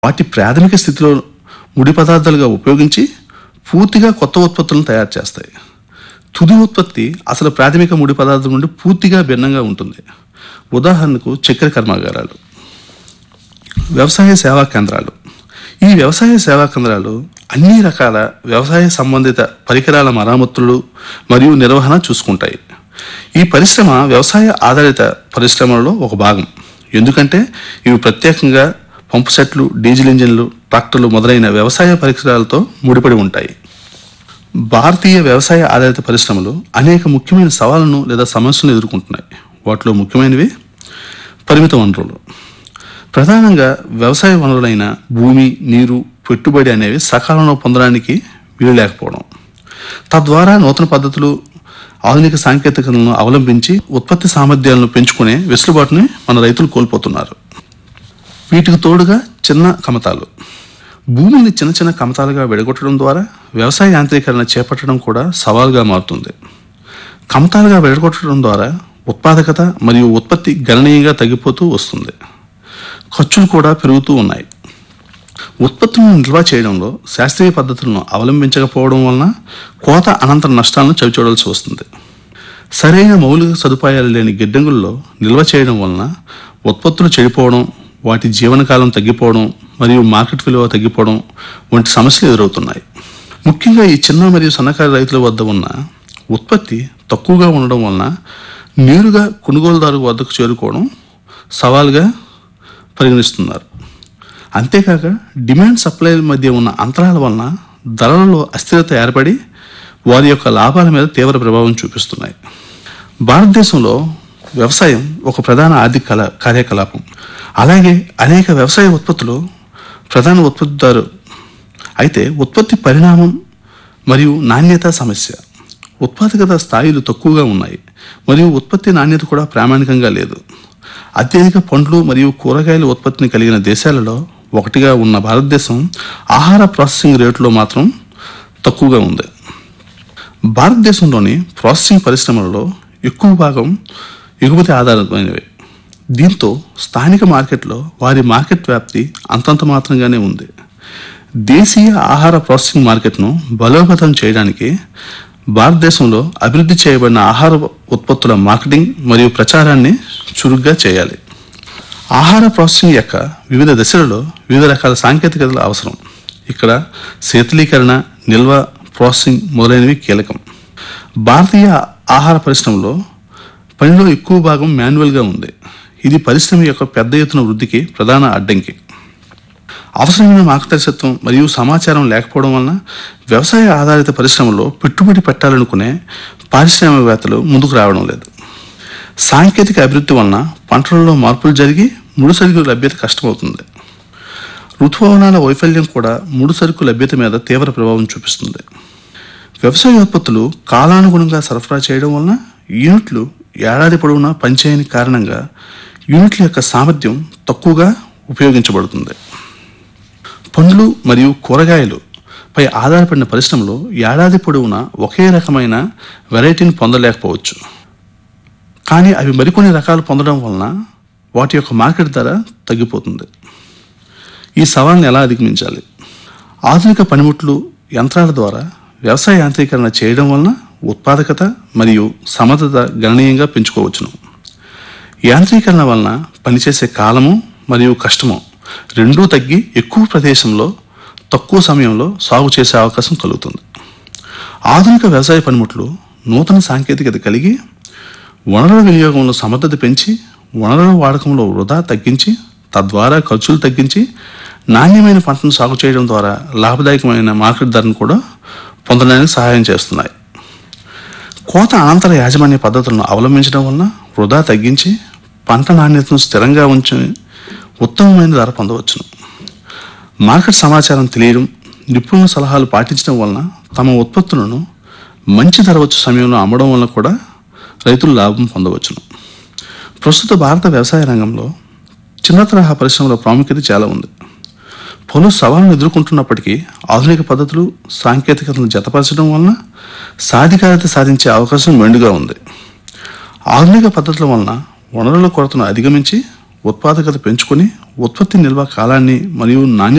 వాటి ప్రాథమిక స్థితిలో ముడి పదార్థాలుగా ఉపయోగించి పూర్తిగా కొత్త ఉత్పత్తులను తయారు చేస్తాయి తుది ఉత్పత్తి అసలు ప్రాథమిక ముడి పదార్థం నుండి పూర్తిగా భిన్నంగా ఉంటుంది ఉదాహరణకు చక్కెర కర్మాగారాలు వ్యవసాయ సేవా కేంద్రాలు ఈ వ్యవసాయ సేవా కేంద్రాలు అన్ని రకాల వ్యవసాయ సంబంధిత పరికరాల మరామతులు మరియు నిర్వహణ చూసుకుంటాయి ఈ పరిశ్రమ వ్యవసాయ ఆధారిత పరిశ్రమలలో ఒక భాగం ఎందుకంటే ఇవి ప్రత్యేకంగా పంపు సెట్లు డీజిల్ ఇంజిన్లు ట్రాక్టర్లు మొదలైన వ్యవసాయ పరికరాలతో ముడిపడి ఉంటాయి భారతీయ వ్యవసాయ ఆధారిత పరిశ్రమలు అనేక ముఖ్యమైన సవాళ్లను లేదా సమస్యలను ఎదుర్కొంటున్నాయి వాటిలో ముఖ్యమైనవి పరిమిత వనరులు ప్రధానంగా వ్యవసాయ వనరులైన భూమి నీరు పెట్టుబడి అనేవి సకాలంలో పొందడానికి వీలు లేకపోవడం తద్వారా నూతన పద్ధతులు ఆధునిక సాంకేతికతలను అవలంబించి ఉత్పత్తి సామర్థ్యాలను పెంచుకునే వెసులుబాటుని మన రైతులు కోల్పోతున్నారు వీటికి తోడుగా చిన్న కమతాలు భూమిని చిన్న చిన్న కమతాలుగా విడగొట్టడం ద్వారా వ్యవసాయ యాంత్రీకరణ చేపట్టడం కూడా సవాల్గా మారుతుంది కమతాలుగా విడగొట్టడం ద్వారా ఉత్పాదకత మరియు ఉత్పత్తి గణనీయంగా తగ్గిపోతూ వస్తుంది ఖర్చులు కూడా పెరుగుతూ ఉన్నాయి ఉత్పత్తులను నిల్వ చేయడంలో శాస్త్రీయ పద్ధతులను అవలంబించకపోవడం వలన కోత అనంతర నష్టాలను చవిచూడాల్సి వస్తుంది సరైన మౌలిక సదుపాయాలు లేని గిడ్డంగుల్లో నిల్వ చేయడం వలన ఉత్పత్తులు చెడిపోవడం వాటి జీవనకాలం తగ్గిపోవడం మరియు మార్కెట్ విలువ తగ్గిపోవడం వంటి సమస్యలు ఎదురవుతున్నాయి ముఖ్యంగా ఈ చిన్న మరియు సన్నకారు రైతుల వద్ద ఉన్న ఉత్పత్తి తక్కువగా ఉండడం వలన నేరుగా కొనుగోలుదారు వద్దకు చేరుకోవడం సవాల్గా పరిగణిస్తున్నారు అంతేకాక డిమాండ్ సప్లై మధ్య ఉన్న అంతరాల వలన ధరలలో అస్థిరత ఏర్పడి వారి యొక్క లాభాల మీద తీవ్ర ప్రభావం చూపిస్తున్నాయి భారతదేశంలో వ్యవసాయం ఒక ప్రధాన ఆర్థిక కళ కార్యకలాపం అలాగే అనేక వ్యవసాయ ఉత్పత్తులు ప్రధాన ఉత్పత్తిదారు అయితే ఉత్పత్తి పరిణామం మరియు నాణ్యత సమస్య ఉత్పాదకత స్థాయిలు తక్కువగా ఉన్నాయి మరియు ఉత్పత్తి నాణ్యత కూడా ప్రామాణికంగా లేదు అత్యధిక పండ్లు మరియు కూరగాయల ఉత్పత్తిని కలిగిన దేశాలలో ఒకటిగా ఉన్న భారతదేశం ఆహార ప్రాసెసింగ్ రేటులో మాత్రం తక్కువగా ఉంది భారతదేశంలోని ప్రాసెసింగ్ పరిశ్రమలలో ఎక్కువ భాగం ఎగుమతి ఆధారితమైనవి దీంతో స్థానిక మార్కెట్లో వారి మార్కెట్ వ్యాప్తి అంతంత మాత్రంగానే ఉంది దేశీయ ఆహార ప్రాసెసింగ్ మార్కెట్ను బలోపేతం చేయడానికి భారతదేశంలో అభివృద్ధి చేయబడిన ఆహార ఉత్పత్తుల మార్కెటింగ్ మరియు ప్రచారాన్ని చురుగ్గా చేయాలి ఆహార ప్రాసెసింగ్ యొక్క వివిధ దశలలో వివిధ రకాల సాంకేతికతలు అవసరం ఇక్కడ శీతలీకరణ నిల్వ ప్రాసెసింగ్ మొదలైనవి కీలకం భారతీయ ఆహార పరిశ్రమలో పనిలో ఎక్కువ భాగం మాన్యువల్గా ఉంది ఇది పరిశ్రమ యొక్క పెద్ద ఎత్తున వృద్ధికి ప్రధాన అడ్డంకి అవసరమైన మార్గదర్శకత్వం మరియు సమాచారం లేకపోవడం వలన వ్యవసాయ ఆధారిత పరిశ్రమలో పెట్టుబడి పెట్టాలనుకునే పారిశ్రామికవేత్తలు ముందుకు రావడం లేదు సాంకేతిక అభివృద్ధి వలన పంటలలో మార్పులు జరిగి ముడి సరుకుల లభ్యత కష్టమవుతుంది ఋతుపవనాల వైఫల్యం కూడా ముడి సరుకు లభ్యత మీద తీవ్ర ప్రభావం చూపిస్తుంది వ్యవసాయ ఉత్పత్తులు కాలానుగుణంగా సరఫరా చేయడం వలన యూనిట్లు ఏడాది పొడవునా పనిచేయని కారణంగా యూనిట్ల యొక్క సామర్థ్యం తక్కువగా ఉపయోగించబడుతుంది పండ్లు మరియు కూరగాయలు పై ఆధారపడిన పరిశ్రమలో ఏడాది పొడవునా ఒకే రకమైన వెరైటీని పొందలేకపోవచ్చు కానీ అవి మరికొన్ని రకాలు పొందడం వలన వాటి యొక్క మార్కెట్ ధర తగ్గిపోతుంది ఈ సవాల్ని ఎలా అధిగమించాలి ఆధునిక పనిముట్లు యంత్రాల ద్వారా వ్యవసాయ యాంత్రీకరణ చేయడం వలన ఉత్పాదకత మరియు సమర్థత గణనీయంగా పెంచుకోవచ్చును యాంత్రీకరణ వలన పనిచేసే కాలము మరియు కష్టము రెండూ తగ్గి ఎక్కువ ప్రదేశంలో తక్కువ సమయంలో సాగు చేసే అవకాశం కలుగుతుంది ఆధునిక వ్యవసాయ పనిముట్లు నూతన సాంకేతికత కలిగి వనరుల వినియోగంలో సమర్థత పెంచి వనరుల వాడకంలో వృధా తగ్గించి తద్వారా ఖర్చులు తగ్గించి నాణ్యమైన పంటను సాగు చేయడం ద్వారా లాభదాయకమైన మార్కెట్ ధరను కూడా పొందడానికి సహాయం చేస్తున్నాయి కోత అనంతర యాజమాన్య పద్ధతులను అవలంబించడం వలన వృధా తగ్గించి పంట నాణ్యతను స్థిరంగా ఉంచి ఉత్తమమైన ధర పొందవచ్చును మార్కెట్ సమాచారం తెలియడం నిపుణుల సలహాలు పాటించడం వలన తమ ఉత్పత్తులను మంచి ధర వచ్చే సమయంలో అమ్మడం వలన కూడా రైతులు లాభం పొందవచ్చును ప్రస్తుత భారత వ్యవసాయ రంగంలో చిన్న తరహా పరిశ్రమల ప్రాముఖ్యత చాలా ఉంది పలు సవాళ్ళను ఎదుర్కొంటున్నప్పటికీ ఆధునిక పద్ధతులు సాంకేతికతలను జతపరచడం వలన సాధికారత సాధించే అవకాశం మెండుగా ఉంది ఆధునిక పద్ధతుల వలన వనరుల కొరతను అధిగమించి ఉత్పాదకత పెంచుకొని ఉత్పత్తి నిల్వ కాలాన్ని మరియు నాణ్యత